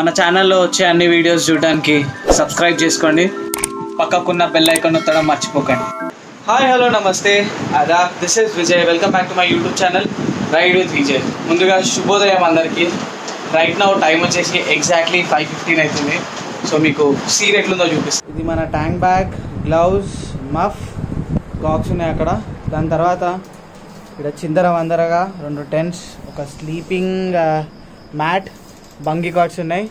మన ఛానల్లో వచ్చే అన్ని వీడియోస్ చూడడానికి సబ్స్క్రైబ్ చేసుకోండి పక్కకున్న బెల్ ఐకాన్ నొత్తడం మర్చిపోకండి హాయ్ హలో నమస్తే అదాబ్ this is Vijay welcome back to my YouTube channel ride with Vijay ముందుగా శుభోదయం అందరికీ రైట్ నౌ టైం వచ్చేసి ఎగ్జాక్ట్లీ ఫైవ్ ఫిఫ్టీన్ అవుతుంది సో మీకు సీన్ ఎట్లుందో చూపిస్తాను ఇది మన tank bag gloves muff box ఉన్నాయి అక్కడ దాని తర్వాత ఇక్కడ చిందర వందరగా రెండు టెంట్స్ ఒక స్లీపింగ్ మ్యాట్ బంగి కార్డ్స్ ఉన్నాయి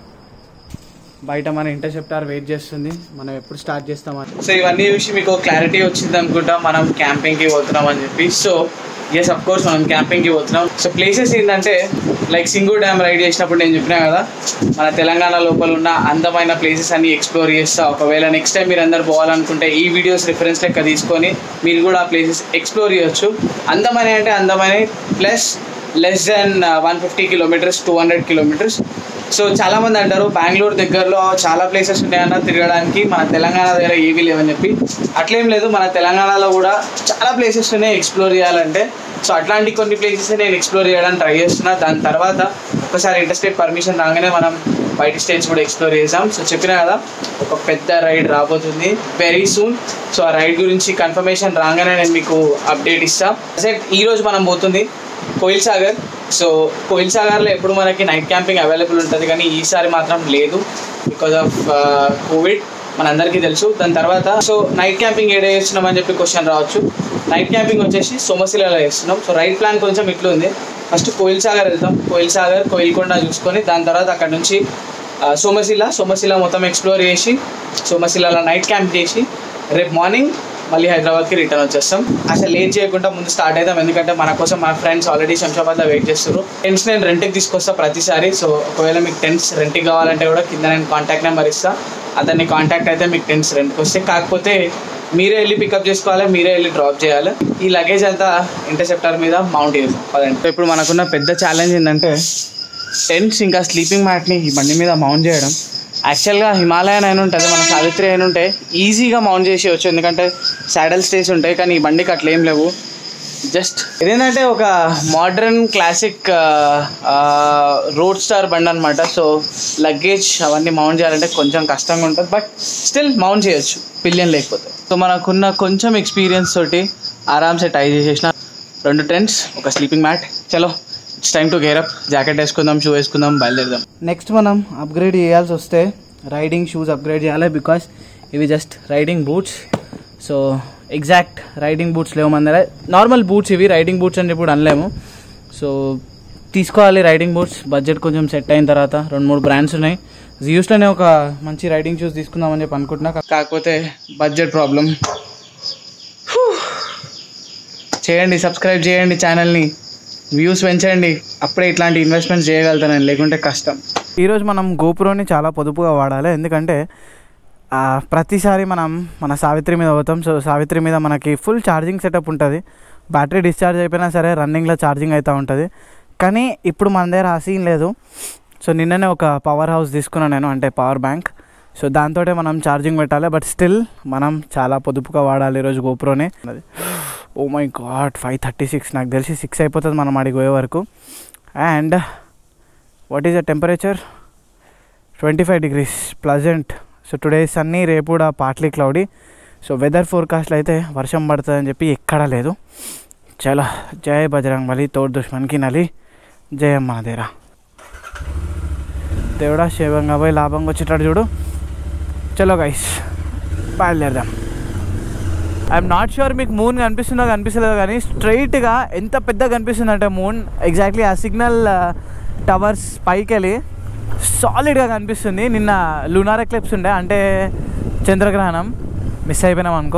బయట మన ఇంటర్సెప్టార్ వెయిట్ చేస్తుంది మనం ఎప్పుడు స్టార్ట్ చేస్తామని సో ఇవన్నీ చూసి మీకు క్లారిటీ వచ్చింది అనుకుంటా మనం క్యాంపింగ్కి పోతున్నాం అని చెప్పి సో ఎస్ అఫ్ కోర్స్ మనం క్యాంపింగ్కి పోతున్నాం సో ప్లేసెస్ ఏంటంటే లైక్ సింగూర్ డ్యామ్ రైడ్ చేసినప్పుడు నేను చెప్పినా కదా మన తెలంగాణ లోపల ఉన్న అందమైన ప్లేసెస్ అన్ని ఎక్స్ప్లోర్ చేస్తా ఒకవేళ నెక్స్ట్ టైం మీరు అందరు పోవాలనుకుంటే ఈ వీడియోస్ రిఫరెన్స్ లెక్క తీసుకొని మీరు కూడా ఆ ప్లేసెస్ ఎక్స్ప్లోర్ చేయొచ్చు అందమైన అంటే అందమైన plus less then one fifty kilometres two hundred kilometres so చాలా మంది అంటారు బెంగళూరు దగ్గరలో చాలా ప్లేసెస్ ఉన్నాయన్న తిరగడానికి మన తెలంగాణ దగ్గర ఏవీ లేవని చెప్పి అట్లేం లేదు మన తెలంగాణలో కూడా చాలా ప్లేసెస్ ఉన్నాయి ఎక్స్ప్లోర్ చేయాలంటే సో అట్లాంటి కొన్ని ప్లేసెస్ నేను ఎక్స్ప్లోర్ చేయడానికి ట్రై చేస్తున్నా దాని తర్వాత ఒకసారి ఇంటర్స్టేట్ పర్మిషన్ రాగానే మనం బయట స్టేట్స్ కూడా ఎక్స్ప్లోర్ చేసాం సో చెప్పినా కదా ఒక పెద్ద రైడ్ రాబోతుంది వెరీ సూన్ సో ఆ రైడ్ గురించి కన్ఫర్మేషన్ రాగానే నేను మీకు అప్డేట్ ఇస్తాను ఈ రోజు మనం పోతుంది కోయిల్ సాగర్ సో కోయిల్ సాగర్లో ఎప్పుడు మనకి నైట్ క్యాంపింగ్ అవైలబుల్ ఉంటుంది కానీ ఈసారి మాత్రం లేదు బికాజ్ ఆఫ్ కోవిడ్ మనందరికీ తెలుసు దాని తర్వాత సో నైట్ క్యాంపింగ్ ఏడే చేస్తున్నాం అని చెప్పి క్వశ్చన్ రావచ్చు నైట్ క్యాంపింగ్ వచ్చేసి సోమశిలలో చేస్తున్నాం సో రైట్ ప్లాన్ కొంచెం ఇట్లా ఉంది ఫస్ట్ కోయిల్ సాగర్ వెళ్తాం కోయిల్ సాగర్ కోయిల్కొండ చూసుకొని దాని తర్వాత అక్కడ నుంచి ఆ, సోమశిల సోమశిల మొత్తం ఎక్స్ప్లోర్ చేసి సోమశిలలో నైట్ క్యాంప్ చేసి రేపు మార్నింగ్ మళ్ళీ హైదరాబాద్కి రిటర్న్ వచ్చేస్తాం అసలు లేట్ చేయకుండా ముందు స్టార్ట్ అవుతాం ఎందుకంటే మన కోసం మా ఫ్రెండ్స్ ఆల్రెడీ శంషాబాద్లో వెయిట్ చేస్తారు టెంట్స్ నేను రెంట్కి తీసుకొస్తా ప్రతిసారి సో ఒకవేళ మీకు టెంట్స్ రెంట్కి కావాలంటే కూడా కింద నేను కాంటాక్ట్ నెంబర్ ఇస్తా అతన్ని కాంటాక్ట్ అయితే మీకు టెంట్స్ రెంట్కి వస్తే కాకపోతే మీరే వెళ్ళి పికప్ చేసుకోవాలి మీరే వెళ్ళి డ్రాప్ చేయాలి ఈ లగేజ్ అంతా ఇంటర్సెప్టర్ మీద మౌంట్ చేస్తాం పదండి ఇప్పుడు మనకున్న పెద్ద ఛాలెంజ్ ఏంటంటే టెంట్స్ ఇంకా స్లీపింగ్ మ్యాట్ని ఈ బండి మీద మౌంట్ చేయడం యాక్చువల్గా హిమాలయన్ అయిన ఉంటుంది మన సావిత్రి అయిన ఉంటే ఈజీగా మౌంట్ చేసేయచ్చు ఎందుకంటే సాడల్ స్టేస్ ఉంటాయి కానీ ఈ బండికి అట్లా ఏం లేవు జస్ట్ ఇదేంటంటే ఒక మోడర్న్ క్లాసిక్ రోడ్ స్టార్ బండి అనమాట సో లగేజ్ అవన్నీ మౌంట్ చేయాలంటే కొంచెం కష్టంగా ఉంటుంది బట్ స్టిల్ మౌంట్ చేయొచ్చు పిలియన్ లేకపోతే సో మనకున్న కొంచెం ఎక్స్పీరియన్స్ తోటి ఆరామ్సే టై చేసేసిన రెండు టెంట్స్ ఒక స్లీపింగ్ మ్యాట్ చలో it's time to gear up jacket వేసుకుందాం షూ వేసుకుందాం బయలుదేరదాం నెక్స్ట్ మనం అప్గ్రేడ్ చేయాల్సి వస్తే రైడింగ్ షూస్ అప్గ్రేడ్ చేయాలి బికాస్ ఇవి just riding boots so exact riding boots లేవు మన దగ్గర నార్మల్ బూట్స్ ఇవి రైడింగ్ బూట్స్ అని ఇప్పుడు అనలేము సో తీసుకోవాలి రైడింగ్ బూట్స్ బడ్జెట్ కొంచెం సెట్ అయిన తర్వాత రెండు మూడు బ్రాండ్స్ ఉన్నాయి జియూస్లోనే ఒక మంచి రైడింగ్ షూస్ తీసుకుందామని చెప్పి అనుకుంటున్నా కాకపోతే బడ్జెట్ ప్రాబ్లం చేయండి సబ్స్క్రైబ్ చేయండి ఛానల్ని వ్యూస్ పెంచండి అప్పుడే ఇట్లాంటి ఇన్వెస్ట్మెంట్స్ చేయగలుగుతాను లేకుంటే కష్టం ఈరోజు మనం గోపురోని చాలా పొదుపుగా వాడాలి ఎందుకంటే ఆ, ప్రతిసారి మనం మన సావిత్రి మీద పోతాం సో సావిత్రి మీద మనకి ఫుల్ ఛార్జింగ్ సెటప్ ఉంటుంది బ్యాటరీ డిశ్చార్జ్ అయిపోయినా సరే రన్నింగ్లో ఛార్జింగ్ అవుతూ ఉంటుంది కానీ ఇప్పుడు మన దగ్గర ఆ సీన్ లేదు సో నిన్ననే ఒక పవర్ హౌస్ తీసుకున్నాను నేను అంటే పవర్ బ్యాంక్ సో దాంతో మనం ఛార్జింగ్ పెట్టాలి బట్ స్టిల్ మనం చాలా పొదుపుగా వాడాలి ఈరోజు గోప్రోనే అది oh my god five thirty six నాకు తెలిసి సిక్స్ అయిపోతుంది మనం అడిగి పోయే వరకు and what is the temperature twenty five degrees pleasant so today sunny రేపు కూడా పార్ట్లీ క్లౌడీ సో వెదర్ ఫోర్కాస్ట్లో అయితే వర్షం పడుతుందని చెప్పి ఎక్కడా లేదు చలో జై బజరంగ్ బలి తోడు దుష్మన్కి నలి జయం మన దేరా దేవుడా శివంగా పోయి లాభంగా వచ్చేటట్టు చూడు చలో గైస్ బయలుదేరదాం ఐఎమ్ నాట్ షూర్ మీకు మూన్ కనిపిస్తుందో కనిపిస్తలేదో కానీ స్ట్రైట్గా ఎంత పెద్దగా కనిపిస్తుంది అంటే మూన్ ఎగ్జాక్ట్లీ ఆ సిగ్నల్ టవర్స్ పైకి వెళ్ళి సాలిడ్గా కనిపిస్తుంది నిన్న లూనార్ ఎక్లిప్స్ ఉండే అంటే చంద్రగ్రహణం మిస్ అయిపోయినాం అనుకో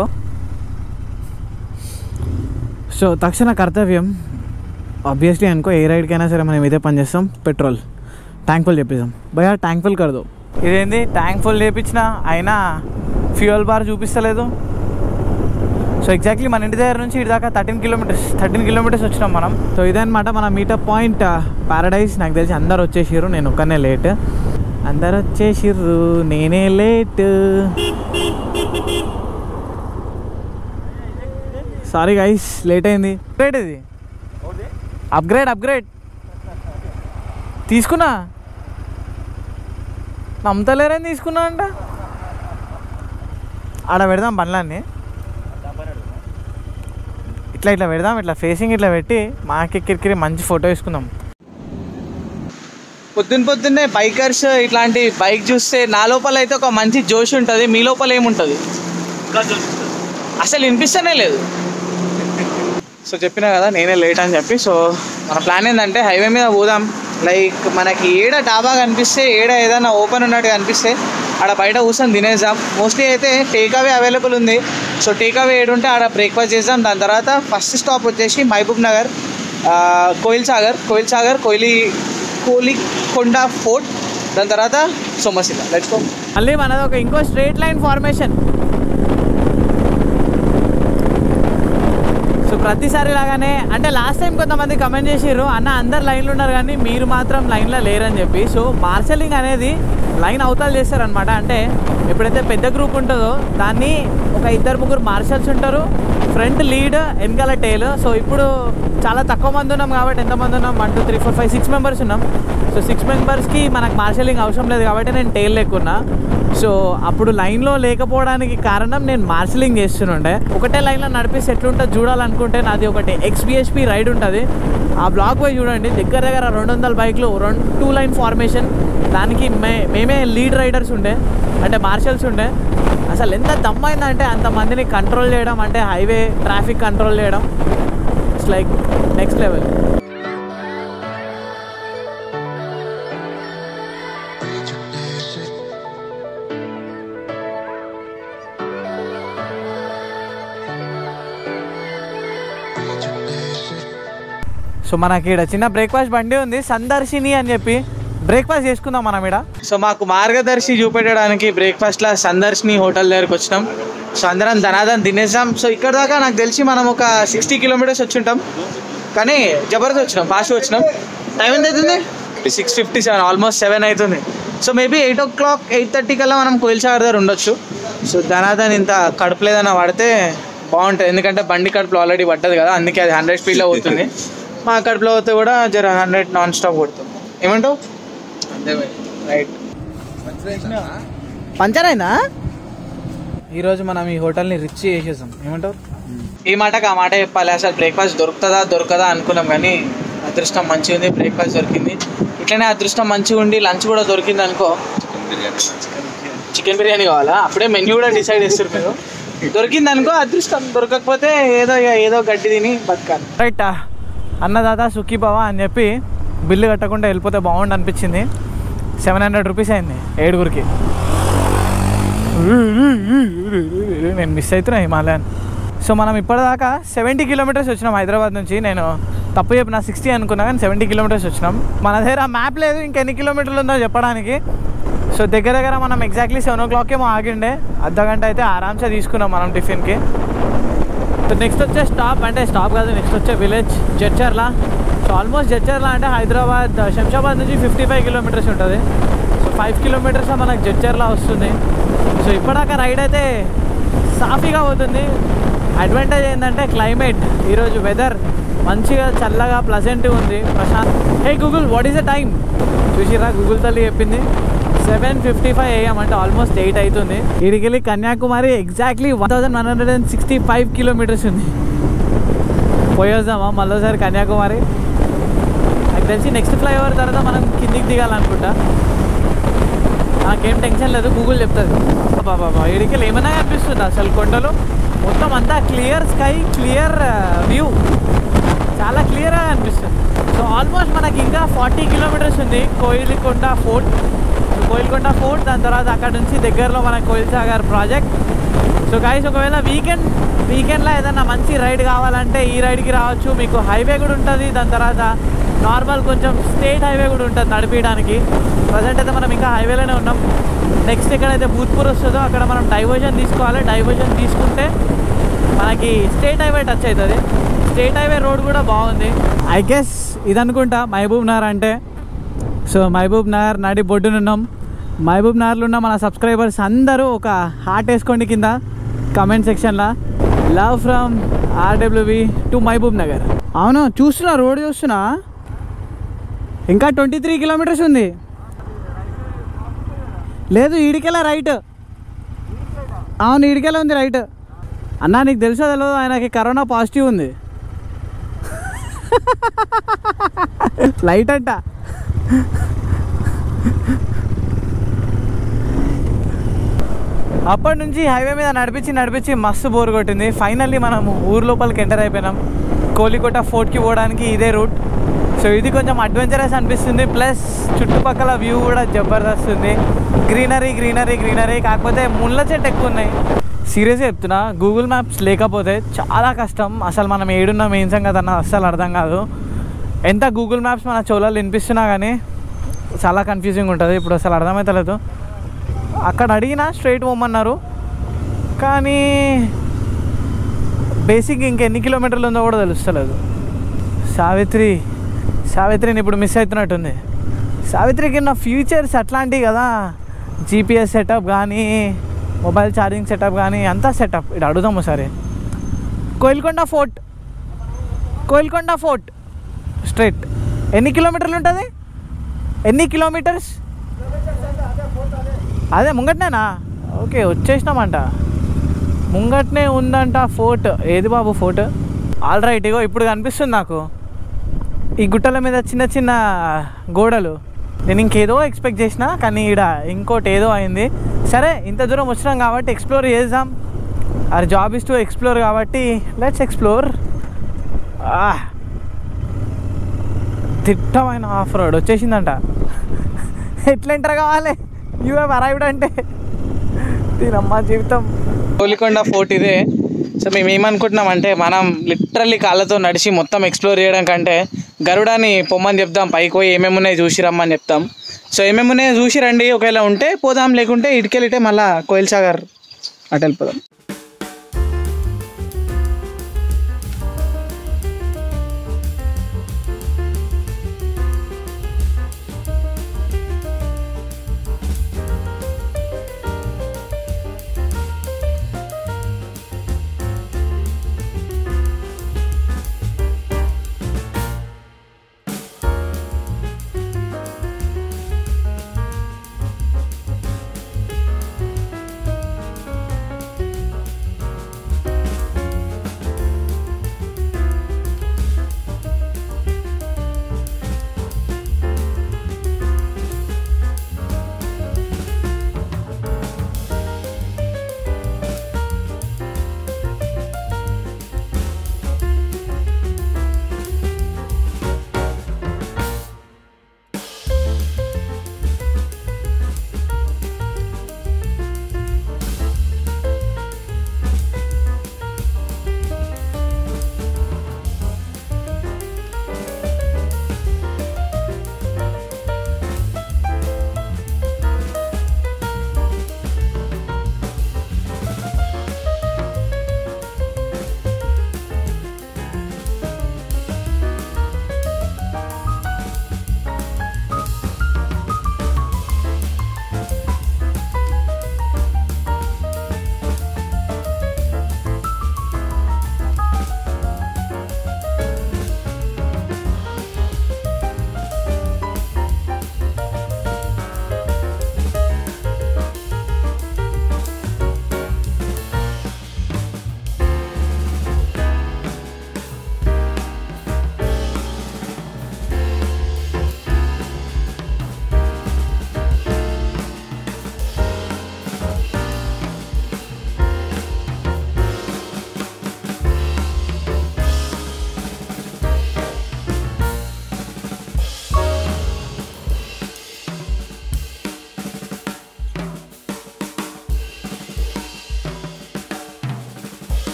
సో తక్షణ కర్తవ్యం ఆబ్వియస్లీ అనుకో ఏ రైడ్కైనా సరే మనం ఇదే పని చేస్తాం పెట్రోల్ ట్యాంక్ ఫుల్ చేపిస్తాం భయ ట్యాంక్ ఫుల్ కరదు ఇదేంది ట్యాంక్ ఫుల్ చేపించిన అయినా ఫ్యూయల్ బార్ చూపిస్తలేదు సో ఎగ్జాక్ట్లీ మన ఇంటి దగ్గర నుంచి ఇటు దాకా థర్టీన్ కిలోమీటర్స్ థర్టీన్ కిలోమీటర్స్ వచ్చినాం మనం సో ఇదన్నమాట మన మీటప్ పాయింట్ పారడైజ్ నాకు తెలిసి అందరు వచ్చేసిర్రు నేను ఒక్కనే లేట్ అందరు వచ్చేసిర్రు నేనే లేట్ సారీ గైస్ లేట్ అయింది అప్గ్రేడ్ ఇది అప్గ్రేడ్ అప్గ్రేడ్ తీసుకున్నా నమ్ముతలేరని తీసుకున్నా అంట ఆడ పెడదాం బండ్లన్నీ ఇట్లా ఇట్లా పెడదాం ఇట్లా ఫేసింగ్ ఇట్లా పెట్టి మాకెక్కిరికి మంచి ఫోటో తీసుకుందాం పొద్దున్న పొద్దున్నే బైకర్స్ ఇట్లాంటి బైక్ చూస్తే నా లోపల అయితే ఒక మంచి జోష్ ఉంటుంది మీ లోపల ఏముంటుంది అసలు వినిపిస్తేనే లేదు సో చెప్పినా కదా నేనే లేట్ అని చెప్పి సో మన ప్లాన్ ఏంటంటే హైవే మీద పోదాం లైక్ మనకి ఏడ డాబా కనిపిస్తే ఏడ ఏదైనా ఓపెన్ ఉన్నట్టు కనిపిస్తే ఆడ బయట కూర్చొని తినేద్దాం మోస్ట్లీ అయితే టేక్ అవే అవైలబుల్ ఉంది సో టేక్ అవే ఏడుంటే ఆడ బ్రేక్ఫాస్ట్ చేద్దాం దాని తర్వాత ఫస్ట్ స్టాప్ వచ్చేసి మహబూబ్ నగర్ ఆ, కోయిల్ సాగర్ కోయిల్ సాగర్ కోయిలి కోలికొండ ఫోర్ట్ దాని తర్వాత సోమశిల లెట్స్ గో మళ్ళీ మనది ఒక ఇంకో స్ట్రైట్ లైన్ ఫార్మేషన్ సో ప్రతిసారి లాగానే అంటే లాస్ట్ టైం కొంతమంది కమెంట్ చేసిర్రు అన్న అందరు లైన్లో ఉన్నారు కానీ మీరు మాత్రం లైన్లో లేరని చెప్పి సో మార్షలింగ్ అనేది లైన్ అవతలు చేస్తారనమాట అంటే ఎప్పుడైతే పెద్ద గ్రూప్ ఉంటుందో దాన్ని ఒక ఇద్దరు ముగ్గురు మార్షల్స్ ఉంటారు ఫ్రంట్ లీడ్ వెనకాల టైల్ సో ఇప్పుడు చాలా తక్కువ మంది ఉన్నాం కాబట్టి ఎంతమంది ఉన్నాం one two three four five six members ఉన్నాం సో సిక్స్ మెంబర్స్కి మనకు మార్షలింగ్ అవసరం లేదు కాబట్టి నేను టైల్ లేకున్నా సో అప్పుడు లైన్లో లేకపోవడానికి కారణం నేను మార్షలింగ్ చేస్తుండే ఒకటే లైన్లో నడిపిస్తే ఎట్లుంటుంది చూడాలనుకుంటే నాది ఒకటి ఎక్స్బిఎస్పి రైడ్ ఉంటుంది ఆ బ్లాక్ పోయి చూడండి దగ్గర దగ్గర రెండు వందల బైక్లు రెండు టూ లైన్ ఫార్మేషన్ దానికి మే మేమే లీడ్ రైడర్స్ ఉండే అంటే మార్షల్స్ ఉండే అసలు ఎంత దమ్మైందంటే అంతమందిని కంట్రోల్ చేయడం అంటే హైవే ట్రాఫిక్ కంట్రోల్ చేయడం it's like next level so మనకి ఇక్కడ చిన్న బ్రేక్ఫాస్ట్ బండి ఉంది సందర్శిని అని చెప్పి బ్రేక్ఫాస్ట్ చేసుకుందాం మనం ఇక్కడ సో మాకు మార్గదర్శి చూపెట్టడానికి బ్రేక్ఫాస్ట్లో సందర్శిని హోటల్ దగ్గరకు వచ్చినాం సో అందరం ధనాదన్ తినేసాం సో ఇక్కడ దాకా నాకు తెలిసి మనం ఒక సిక్స్టీ కిలోమీటర్స్ వచ్చి ఉంటాం కానీ జబర్దస్త్ వచ్చినాం ఫాస్ట్ వచ్చినాం టైం ఎంత అవుతుంది six fifty seven almost seven అవుతుంది so maybe eight o'clock eight thirty కల్లా మనం కోయిల్ సాగర్ దగ్గర ఉండొచ్చు సో ధనాదన్ ఇంత కడుపు లేదన్న పడితే బాగుంటుంది ఎందుకంటే బండి కడుపులో ఆల్రెడీ పడ్డది కదా అందుకే అది హండ్రెడ్ స్పీడ్లో పోతుంది మా కడుపులో పోతే కూడా జర హండ్రెడ్ నాన్ స్టాప్ కొడుతుంది ఏమంటావు అంతే రైట్ పంచర్ అయిందా ఈరోజు మనం ఈ హోటల్ని రిచ్ చేసేసాం ఏమంటావు ఈ మాటకి ఆ మాట చెప్పాలి అసలు బ్రేక్ఫాస్ట్ దొరుకుతుందా దొరకదా అనుకున్నాం కానీ అదృష్టం మంచిగా ఉంది బ్రేక్ఫాస్ట్ దొరికింది ఇట్లనే అదృష్టం మంచిగా ఉండి లంచ్ కూడా దొరికింది అనుకో చికెన్ బిర్యానీ కావాలా అప్పుడే మెన్యూ కూడా డిసైడ్ చేస్తారు మీరు దొరికింది అనుకో అదృష్టం దొరకకపోతే ఏదో ఇక ఏదో గడ్డి తిని బతకాలి రైట్ అన్నదాత సుఖీభవ అని చెప్పి బిల్లు కట్టకుండా వెళ్ళిపోతే బాగుండు అనిపించింది సెవెన్ హండ్రెడ్ రూపీస్ అయింది ఏడుగురికి నేను మిస్ అవుతున్నా హిమాలయన్ సో మనం ఇప్పటిదాకా సెవెంటీ కిలోమీటర్స్ వచ్చినాం హైదరాబాద్ నుంచి నేను తప్పు చెప్పిన సిక్స్టీ అనుకున్నా కానీ సెవెంటీ కిలోమీటర్స్ వచ్చినాం మన దగ్గర మ్యాప్ లేదు ఇంకెన్ని కిలోమీటర్లు ఉందో చెప్పడానికి సో దగ్గర దగ్గర మనం ఎగ్జాక్ట్లీ సెవెన్ ఓ క్లాక్ ఏమో ఆగిండే అర్ధ గంట అయితే ఆరామ్సే తీసుకున్నాం మనం టిఫిన్కి సో నెక్స్ట్ వచ్చే స్టాప్ అంటే స్టాప్ కాదు నెక్స్ట్ వచ్చే village Jadcherla so almost Jadcherla అంటే హైదరాబాద్ శంషాబాద్ నుంచి ఫిఫ్టీ ఫైవ్ కిలోమీటర్స్ ఉంటుంది సో ఫైవ్ కిలోమీటర్స్ మనకు జడ్చర్ల వస్తుంది సో ఇప్పటిదాకా రైడ్ అయితే సాఫీగా అవుతుంది అడ్వాంటేజ్ ఏంటంటే క్లైమేట్ ఈరోజు వెదర్ మంచిగా చల్లగా ప్లజెంట్గా ఉంది Prashant hey Google what is the time చూసిరా గూగుల్ తల్లి చెప్పింది సెవెన్ ఫిఫ్టీ ఫైవ్ ఏఎం అంటే ఆల్మోస్ట్ ఎయిట్ అవుతుంది ఇడికెళ్ళి Kanyakumari exactly one thousand one hundred and sixty five kilometres ఉంది పోయేద్దామా మళ్ళీసారి కన్యాకుమారి నాకు తెలిసి నెక్స్ట్ ఫ్లైఓవర్ తర్వాత మనం కిందికి దిగాలనుకుంటా నాకేం టెన్షన్ లేదు గూగుల్ చెప్తుంది బాబా ఇడికెళ్ళి ఏమైనా అనిపిస్తుంది అసలు కొండలు మొత్తం అంతా క్లియర్ స్కై క్లియర్ వ్యూ చాలా క్లియర్గా అనిపిస్తుంది సో ఆల్మోస్ట్ మనకి ఇంకా ఫార్టీ కిలోమీటర్స్ ఉంది కోయిలికొండ ఫోర్ట్ కోయిల్కొండ ఫోర్ట్ దాని తర్వాత అక్కడ నుంచి దగ్గరలో మన Koil Sagar project so guys ఒకవేళ వీకెండ్ వీకెండ్లో ఏదైనా మంచి రైడ్ కావాలంటే ఈ రైడ్కి రావచ్చు మీకు హైవే కూడా ఉంటుంది దాని తర్వాత నార్మల్ కొంచెం స్టేట్ హైవే కూడా ఉంటుంది నడిపించడానికి ప్రజెంట్ అయితే మనం ఇంకా హైవేలోనే ఉన్నాం నెక్స్ట్ ఎక్కడైతే భూత్పూర్ వస్తుందో అక్కడ మనం డైవర్జన్ తీసుకోవాలి డైవర్జన్ తీసుకుంటే మనకి స్టేట్ హైవే టచ్ అవుతుంది స్టేట్ హైవే రోడ్ కూడా బాగుంది ఐ గెస్ ఇదనుకుంటా మహబూబ్ నగర్ అంటే సో మహబూబ్ నగర్ నడి బొడ్డునున్నాం మహబూబ్ నగర్లో ఉన్న మన సబ్స్క్రైబర్స్ అందరూ ఒక హార్ట్ వేసుకోండి కింద కమెంట్ సెక్షన్లో love from R W B to Mahbubnagar అవును చూస్తున్నా రోడ్ చూస్తున్నా ఇంకా ట్వంటీ త్రీ కిలోమీటర్స్ ఉంది లేదు ఈడికెలా రైట్ అవును ఈడికెలా ఉంది రైట్ అన్నా నీకు తెలుసా తెలియదు ఆయనకి కరోనా పాజిటివ్ ఉంది లైట్ అంట అప్పటి నుంచి హైవే మీద నడిపించి నడిపించి మస్తు బోర్ కొట్టింది ఫైనల్లీ మనం ఊరు లోపలికి ఎంటర్ అయిపోయినాం కోలికోట ఫోర్ట్కి పోవడానికి ఇదే రూట్ సో ఇది కొంచెం అడ్వెంచరస్ అనిపిస్తుంది ప్లస్ చుట్టుపక్కల వ్యూ కూడా జబర్దస్త్ ఉంది గ్రీనరీ గ్రీనరీ గ్రీనరీ కాకపోతే ముళ్ళ చెట్టు ఎక్కువ ఉన్నాయి సీరియస్గా చెప్తున్నా గూగుల్ మ్యాప్స్ లేకపోతే చాలా కష్టం అసలు మనం ఏడున్నాం ఏం సంగతి అన్నది అస్సలు అర్థం కాదు ఎంత గూగుల్ మ్యాప్స్ మన చెవులలో వినిపిస్తున్నా కానీ చాలా కన్ఫ్యూజింగ్ ఉంటుంది ఇప్పుడు అసలు అర్థమవుతలేదు అక్కడ అడిగినా స్ట్రైట్ పోమన్నారు కానీ బేసిక్ ఇంకెన్ని కిలోమీటర్లు ఉందో కూడా తెలుస్తలేదు సావిత్రి సావిత్రిని ఇప్పుడు మిస్ అవుతున్నట్టుంది సావిత్రికి నా ఫ్యూచర్స్ అట్లాంటివి కదా జీపీఎస్ సెటప్ కానీ మొబైల్ ఛార్జింగ్ సెటప్ కానీ అంతా సెటప్ ఇక్కడ అడుగుదాము సరే Koilkonda fort Koilkonda fort straight ఎన్ని కిలోమీటర్లు ఉంటుంది ఎన్ని కిలోమీటర్స్ అదే ముంగట్నేనా ఓకే వచ్చేసినామంట ముంగట్నే ఉందంట ఫోర్ట్ ఏది బాబు ఫోర్ట్ ఆల్ రైట్ ఇగో ఇప్పుడు కనిపిస్తుంది నాకు ఈ గుట్టల మీద చిన్న చిన్న గోడలు నేను ఇంకేదో ఎక్స్పెక్ట్ చేసిన కానీ ఈడ ఇంకోటి ఏదో అయింది సరే ఇంత దూరం వచ్చినాం కాబట్టి ఎక్స్ప్లోర్ చేద్దాం అది జాబ్ ఇస్ టు ఎక్స్ప్లోర్ కాబట్టి లెట్స్ ఎక్స్ప్లోర్ తిట్టమైన ఆఫ్ రోడ్ వచ్చేసిందంట ఎట్లా ఎంటర్ కావాలి యూ హ్యావ్ అరైవ్డ్ అంటే దీనమ్మా జీవితం కోలికొండ ఫోర్ట్ ఇదే సో మేము ఏమనుకుంటున్నాం అంటే మనం లిటరల్లీ కాళ్ళతో నడిచి మొత్తం ఎక్స్ప్లోర్ చేయడం కంటే గరుడాని పొమ్మని చెప్దాం పైకి పోయి ఏమేమి ఉన్నాయి చూసి రమ్మని చెప్తాం సో ఏమేమి ఉన్నాయో చూసి రండి ఒకవేళ ఉంటే పోదాం లేకుంటే ఇటుకెళ్ళితే మళ్ళీ కోయిల్ సాగర్ అటు వెళ్ళిపోదాం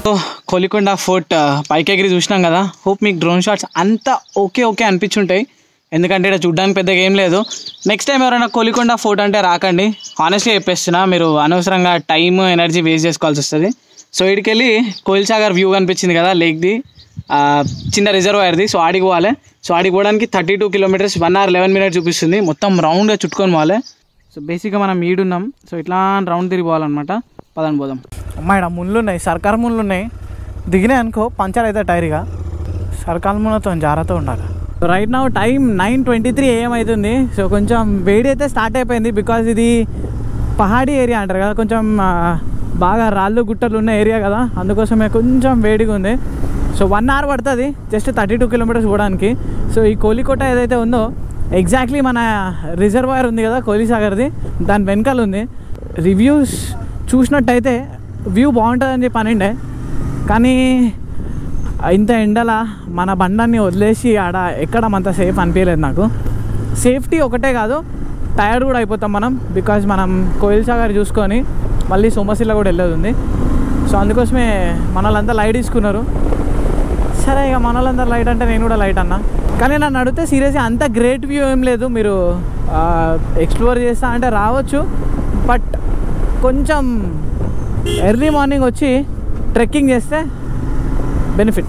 సో కోలికొండ ఫోర్ట్ పైకి ఎగిరి చూసినాం కదా హోప్ మీకు డ్రోన్ షాట్స్ అంతా ఓకే ఓకే అనిపించుంటాయి ఎందుకంటే ఇక్కడ చూడడానికి పెద్దగా ఏం లేదు నెక్స్ట్ టైం ఎవరైనా కోలికొండ ఫోర్ట్ అంటే రాకండి హానెస్ట్గా చెప్పేస్తున్నా మీరు అనవసరంగా టైం ఎనర్జీ వేస్ట్ చేసుకోవాల్సి వస్తుంది సో ఇక్కడికి వెళ్ళి కోయిల్ సాగర్ వ్యూ కనిపించింది కదా లేక్ది ఆ, చిన్న రిజర్వాయర్ది సో ఆడికి పోవాలి సో ఆడికి పోవడానికి thirty two kilometres one hour eleven minutes చూపిస్తుంది మొత్తం రౌండ్గా చుట్టుకొని పోవాలి సో బేసిక్గా మనం ఈడున్నాం సో ఇట్లా రౌండ్ తిరిగి పోవాలన్నమాట పదని పోదాం అమ్మాయి ఇక్కడ ముళ్ళు ఉన్నాయి సర్కార్ ముళ్ళు ఉన్నాయి దిగినాయి అనుకో పంచర్ అయితే టైర్గా సర్కార్ ముళ్ళతో జాగ్రత్త ఉండాలి రైట్ నా time nine twenty three AM అవుతుంది సో కొంచెం వేడి అయితే స్టార్ట్ అయిపోయింది బికాజ్ ఇది పహాడీ ఏరియా అంటారు కదా కొంచెం ఆ, బాగా రాళ్ళు గుట్టలు ఉన్న ఏరియా కదా అందుకోసమే కొంచెం వేడిగా ఉంది సో వన్ అవర్ పడుతుంది జస్ట్ థర్టీ టూ కిలోమీటర్స్ పోవడానికి సో ఈ కోలికోట ఏదైతే ఉందో ఎగ్జాక్ట్లీ మన రిజర్వాయర్ ఉంది కదా కోలిసాగర్ది దాని వెనకాల ఉంది రివ్యూస్ చూసినట్టయితే వ్యూ బాగుంటుందని చెప్పి అనిండే కానీ ఇంత ఎండల మన బండాన్ని వదిలేసి ఆడ ఎక్కడం అంత సేఫ్ అనిపించలేదు నాకు సేఫ్టీ ఒకటే కాదు టైర్డ్ కూడా అయిపోతాం మనం బికాజ్ మనం కోయిల్ సాగర్ చూసుకొని మళ్ళీ సోమశిల కూడా వెళ్ళేది ఉంది సో అందుకోసమే మన వాళ్ళంతా లైట్ తీసుకున్నారు సరే ఇక మన వాళ్ళందరూ లైట్ అంటే నేను కూడా లైట్ అన్నా కానీ నన్ను అడిగితే సీరియస్గా అంత గ్రేట్ వ్యూ ఏం లేదు మీరు ఎక్స్ప్లోర్ చేస్తా అంటే రావచ్చు బట్ కొంచెం ఎర్లీ మార్నింగ్ వచ్చి ట్రెక్కింగ్ చేస్తే బెనిఫిట్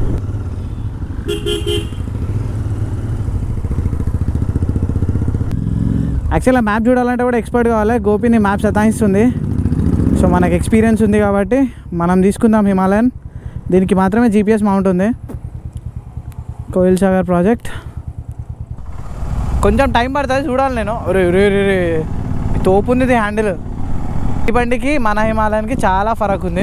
యాక్చువల్గా మ్యాప్ చూడాలంటే కూడా ఎక్స్పర్ట్ కావాలి గోపిని మ్యాప్ సతాయిస్తుంది సో మనకు ఎక్స్పీరియన్స్ ఉంది కాబట్టి మనం తీసుకుందాం హిమాలయన్ దీనికి మాత్రమే జీపీఎస్ మౌంట్ ఉంది కోయిల్ సాగర్ ప్రాజెక్ట్ కొంచెం టైం పడుతుంది చూడాలి నేను రే రే రే రే తోపు ఉంది ఇది హ్యాండిల్ ఈ బండికి మన హిమాలయానికి చాలా ఫరక్ ఉంది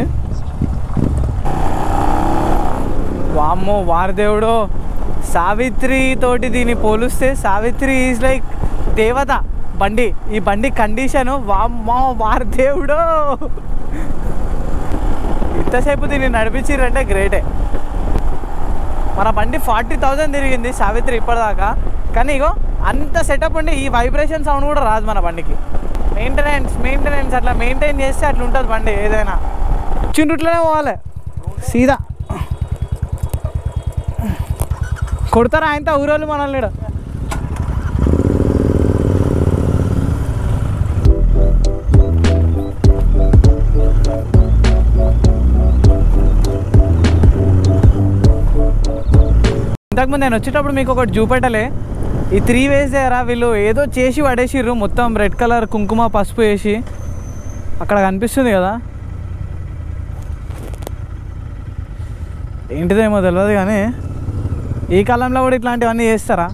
వామ్మో వారదేవుడు సావిత్రి తోటి దీన్ని పోలిస్తే సావిత్రి ఈజ్ లైక్ దేవత బండి ఈ బండి కండిషను వామ్మో వారదేవుడు ఇంతసేపు దీన్ని నడిపించిరంటే గ్రేటే మన బండి ఫార్టీ థౌజండ్ తిరిగింది సావిత్రి ఇప్పటిదాకా కానీ ఇగో అంత సెటప్ ఉండి ఈ వైబ్రేషన్ సౌండ్ కూడా రాదు మన బండికి మెయింటెనెన్స్ మెయింటెనెన్స్ అట్లా మెయింటైన్ చేస్తే అట్లా ఉంటుంది బండి ఏదైనా చిన్న రూట్లోనే పోవాలి సీదా కొడతారా ఆయనతో ఊరోళ్ళు మనల్ని ఈడ. ఇంతకుముందు నేను వచ్చేటప్పుడు మీకు ఒకటి చూపెట్టలే ఈ త్రీ వేస్ దగ్గర వీళ్ళు ఏదో చేసి పడేసిర్రు మొత్తం రెడ్ కలర్ కుంకుమ పసుపు వేసి అక్కడ కనిపిస్తుంది కదా ఏంటిదేమో తెలియదు కానీ ఈ కాలంలో కూడా ఇట్లాంటివన్నీ చేస్తారా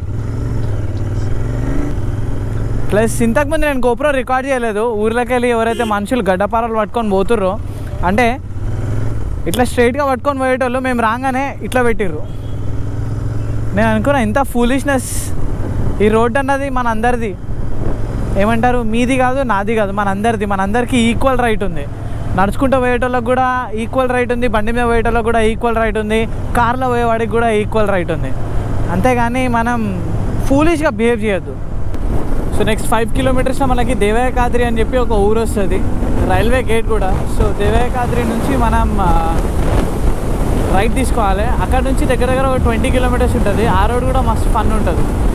ప్లస్ ఇంతకుముందు నేను గోపురం రికార్డ్ చేయలేదు ఊర్లోకి వెళ్ళి ఎవరైతే మనుషులు గడ్డపారలు పట్టుకొని పోతుర్రో అంటే ఇట్లా స్ట్రైట్గా పట్టుకొని పోయేటోళ్ళు మేము రాగానే ఇట్లా పెట్టిర్రు నేను అనుకున్నా ఇంత ఫూలిష్నెస్ ఈ రోడ్ అన్నది మన అందరిది ఏమంటారు మీది కాదు నాది కాదు మన అందరిది మన అందరికీ ఈక్వల్ రైట్ ఉంది నడుచుకుంటూ పోయేటోళ్ళకి కూడా ఈక్వల్ రైట్ ఉంది బండి మీద పోయేటోళ్ళకి కూడా ఈక్వల్ రైట్ ఉంది కార్లో పోయేవాడికి కూడా ఈక్వల్ రైట్ ఉంది అంతేగాని మనం ఫూలిష్గా బిహేవ్ చేయొద్దు సో నెక్స్ట్ ఫైవ్ కిలోమీటర్స్లో మనకి దేవయకాద్రి అని చెప్పి ఒక ఊరు వస్తుంది రైల్వే గేట్ కూడా సో దేవయకాద్రి నుంచి మనం ఆ, రైట్ తీసుకోవాలి అక్కడ నుంచి దగ్గర దగ్గర ఒక ట్వంటీ కిలోమీటర్స్ ఉంటుంది ఆ రోడ్ కూడా మస్తు ఫన్ ఉంటుంది